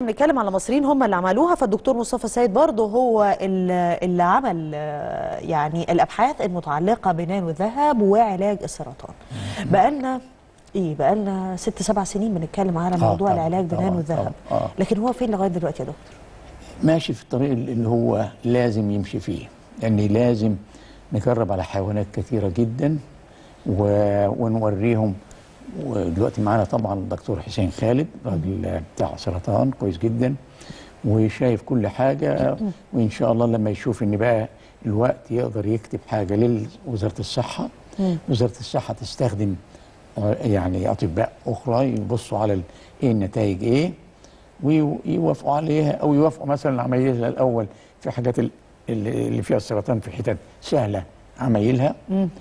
بنتكلم على مصريين هم اللي عملوها فالدكتور مصطفى سيد برضه هو اللي اللي عمل آه، يعني الابحاث المتعلقه بنانو الذهب وعلاج السرطان بقالنا ايه بقالنا ست سبع سنين بنتكلم على موضوع طبعاً، العلاج بنانو طبعاً، الذهب طبعاً، آه. لكن هو فين لغايه دلوقتي يا دكتور ماشي في الطريق اللي هو لازم يمشي فيه يعني لازم نجرب على حيوانات كثيرة جدا و... ونوريهم ودلوقتي معانا طبعا الدكتور حسين خالد راجل بتاع سرطان كويس جدا وشايف كل حاجة وإن شاء الله لما يشوف إن بقى الوقت يقدر يكتب حاجة لوزارة الصحة وزارة الصحة تستخدم آه، يعني أطباء أخرى يبصوا على ال- إيه النتائج إيه ويوافقوا عليها او يوافقوا مثلا عمايلها الاول في حاجات ال- اللي اللي فيها السرطان في حتت سهله عمايلها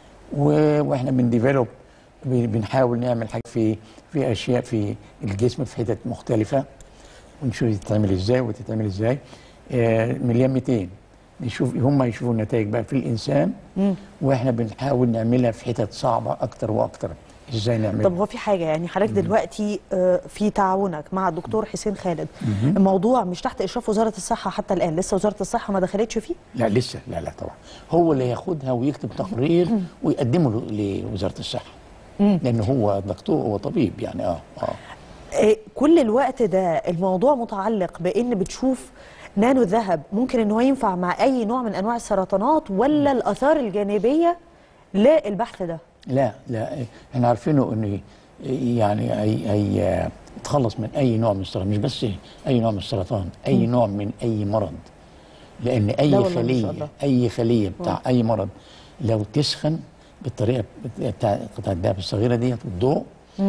و- واحنا بنديفلوب بنحاول نعمل حاجه في في اشياء في الجسم في حتت مختلفه ونشوف تتعمل ازاي وتتعمل ازاي آه، مليون 200 نشوف هم يشوفوا النتائج بقى في الانسان واحنا بنحاول نعملها في حتت صعبه اكتر واكتر ازاي نعملها طب هو في حاجه يعني حضرتك دلوقتي آه، في تعاونك مع الدكتور حسين خالد الموضوع مش تحت اشراف وزاره الصحه حتى الان لسه وزاره الصحه ما دخلتش فيه لا لسه لا لا طبعا هو اللي ياخدها ويكتب تقرير ويقدمه ل- لوزاره الصحه لان هو دكتور هو طبيب يعني اه اه آه، كل الوقت ده الموضوع متعلق بان بتشوف نانو الذهب ممكن ان هو ينفع مع اي نوع من انواع السرطانات ولا الاثار الجانبيه للبحث ده لا لا احنا عارفينه انه يعني اي اي تخلص من اي نوع من السرطان مش بس اي نوع من السرطان اي نوع من اي مرض لان لا اي والله ما شاء خليه الله. اي خليه بتاع اي مرض لو تسخن بالطريقه بتاع قطع الدهب الصغيره ديت والضوء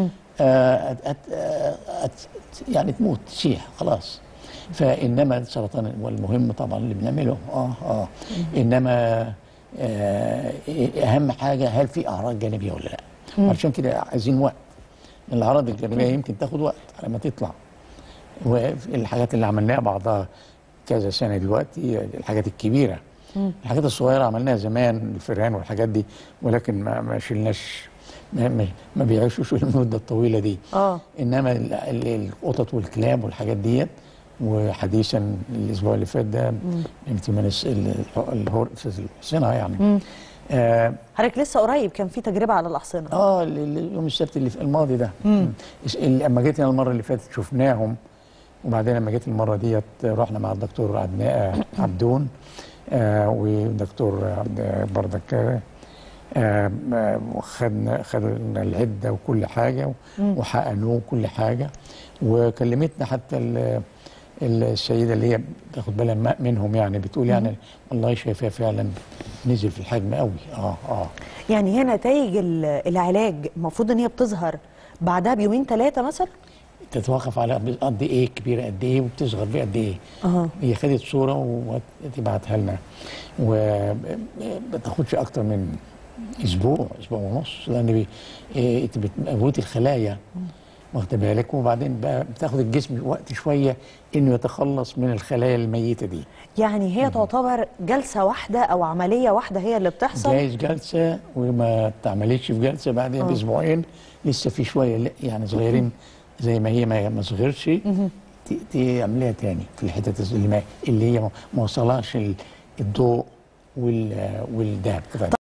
آه أت أت أت يعني تموت تسيح خلاص فانما السرطان والمهم طبعا اللي بنعمله اه اه انما آه اهم حاجه هل في اعراض جانبيه ولا لا عشان كده عايزين وقت الاعراض الجانبيه يمكن تاخد وقت على ما تطلع والحاجات اللي عملناها بعضها كذا سنه دلوقتي الحاجات الكبيره الحاجات الصغيره عملناها زمان الفئران والحاجات دي ولكن ما ما شلناش ما, ما, ما بيعيشوش المده الطويله دي اه انما ال- ال- القطط والكلاب والحاجات ديت وحديثا الاسبوع اللي فات ده يمكن من الس- ال- الح- الهور استاذ الحسنه يعني آه, حضرتك لسه قريب كان في تجربه على الاحصنه اه ال- ال- يوم السبت اللي في الماضي ده اس- ال- لما جيت أنا المره اللي فاتت شفناهم وبعدين لما جيت المره ديت رحنا مع الدكتور عدناء عبدون آه ودكتور عبد بردك آه، آه، وخدنا خدنا العده وكل حاجه وحقنوه وكل حاجه وكلمتنا حتى ال- السيده اللي هي بتاخد بالها م- منهم يعني بتقول يعني والله شايفاه فعلا نزل في الحجم قوي اه اه يعني هي نتائج ال- العلاج المفروض ان هي بتظهر بعدها بيومين ثلاثه مثلا تتوقف على قد ايه كبيره قد ايه وبتصغر بيه قد ايه أها. هي خدت صوره وتبعتها لنا وما تاخدش اكتر من اسبوع اسبوع ونص لان بي- إيه، انت بتموت الخلايا واخد بالك وبعدين بقى بتاخد الجسم وقت شويه انه يتخلص من الخلايا الميته دي يعني هي تعتبر جلسه واحده او عمليه واحده هي اللي بتحصل جايز جلسه وما تعملش في جلسه بعدين باسبوعين لسه في شويه لا- يعني صغيرين زي ما هي ما ما صغرش ت- تعمليها تاني في الحتت اللي ما اللي هي ما- ما وصلهاش ال- الضوء وال- والدهب